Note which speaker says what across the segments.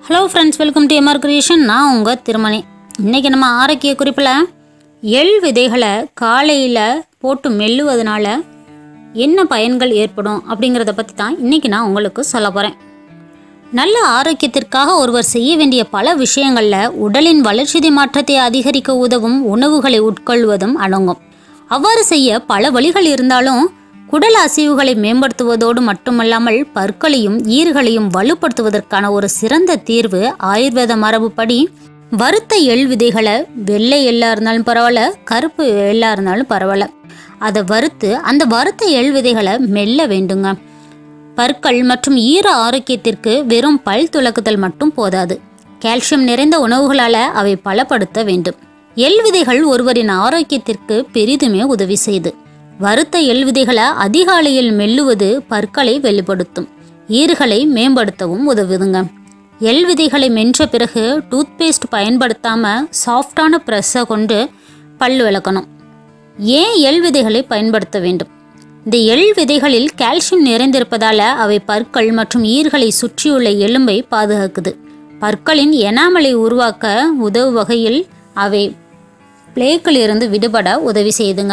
Speaker 1: hello friends welcome to MR creation நான் உங்கள் திருமணி இன்றைக்கி நம்ம ஆரோக்கிய குறிப்பில் எள் விதைகளை காலையில் போட்டு மெல்லுவதனால என்ன பயன்கள் ஏற்படும் அப்படிங்கிறத பற்றி தான் இன்றைக்கி நான் உங்களுக்கு சொல்ல போகிறேன் நல்ல ஆரோக்கியத்திற்காக ஒருவர் செய்ய வேண்டிய பல விஷயங்களில் உடலின் வளர்ச்சிதை மாற்றத்தை அதிகரிக்க உதவும் உணவுகளை உட்கொள்வதும் அடங்கும் அவ்வாறு செய்ய பல வழிகள் இருந்தாலும் குடல் அசைவுகளை மேம்படுத்துவதோடு மட்டுமல்லாமல் பற்களையும் ஈறுகளையும் வலுப்படுத்துவதற்கான ஒரு சிறந்த தீர்வு ஆயுர்வேத மரபுப்படி வறுத்த எள் விதைகளை வெள்ளை எள்ளா இருந்தாலும் பரவாயில்ல கருப்பு எள்ளா இருந்தாலும் பரவாயில்ல அதை வறுத்து அந்த வறுத்த எள் விதைகளை மெல்ல வேண்டுங்க பற்கள் மற்றும் ஈர ஆரோக்கியத்திற்கு வெறும் பல் துலக்குதல் மட்டும் போதாது கால்சியம் நிறைந்த உணவுகளால் அவை பலப்படுத்த வேண்டும் எள் விதைகள் ஒருவரின் ஆரோக்கியத்திற்கு பெரிதுமே உதவி செய்து வறுத்த எள் விதைகளை அதிகாலையில் மெல்லுவது பற்களை வெளிப்படுத்தும் ஈறுகளை மேம்படுத்தவும் உதவுதுங்க எள் விதைகளை மென்ற பிறகு டூத்பேஸ்ட் பயன்படுத்தாம சாஃப்டான ப்ரெஸ்ஸை கொண்டு பல் விளக்கணும் ஏன் எள் விதைகளை பயன்படுத்த வேண்டும் இந்த எள் விதைகளில் கால்சியம் நிறைந்திருப்பதால அவை பற்கள் மற்றும் ஈர்களை சுற்றியுள்ள எலும்பை பாதுகாக்குது பற்களின் எனாமலை உருவாக்க உதவு வகையில் அவை பிளேக்கிலிருந்து விடுபட உதவி செய்யுதுங்க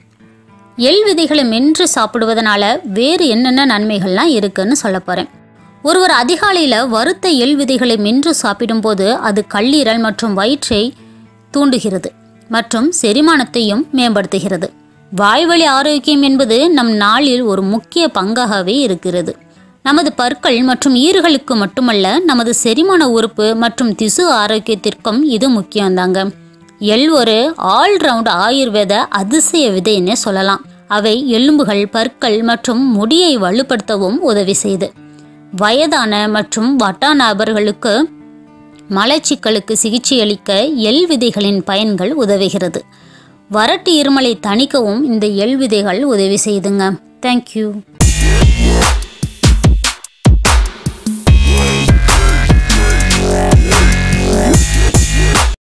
Speaker 1: எள் விதைகளை மென்று சாப்பிடுவதனால வேறு என்னென்ன நன்மைகள்லாம் இருக்குன்னு சொல்ல போகிறேன் ஒருவர் அதிகாலையில் வறுத்த எள் விதைகளை மென்று சாப்பிடும்போது அது கல்லீரல் மற்றும் வயிற்றை தூண்டுகிறது மற்றும் செரிமானத்தையும் மேம்படுத்துகிறது வாய்வழி ஆரோக்கியம் என்பது நம் நாளில் ஒரு முக்கிய பங்காகவே இருக்கிறது நமது பற்கள் மற்றும் ஈறுகளுக்கு மட்டுமல்ல நமது செரிமான உறுப்பு மற்றும் திசு ஆரோக்கியத்திற்கும் இது முக்கியம்தாங்க எள் ஒரு ஆல்ரவுண்ட் ஆயுர்வேத அதிசய விதைன்னு சொல்லலாம் அவை எலும்புகள் பற்கள் மற்றும் முடியை வலுப்படுத்தவும் உதவி செய்து வயதான மற்றும் வட்டா நபர்களுக்கு மலச்சிக்கலுக்கு சிகிச்சையளிக்க எள் விதைகளின் பயன்கள் உதவுகிறது வறட்டு இருமலை தணிக்கவும் இந்த எள் விதைகள் உதவி செய்துங்க தேங்க்யூ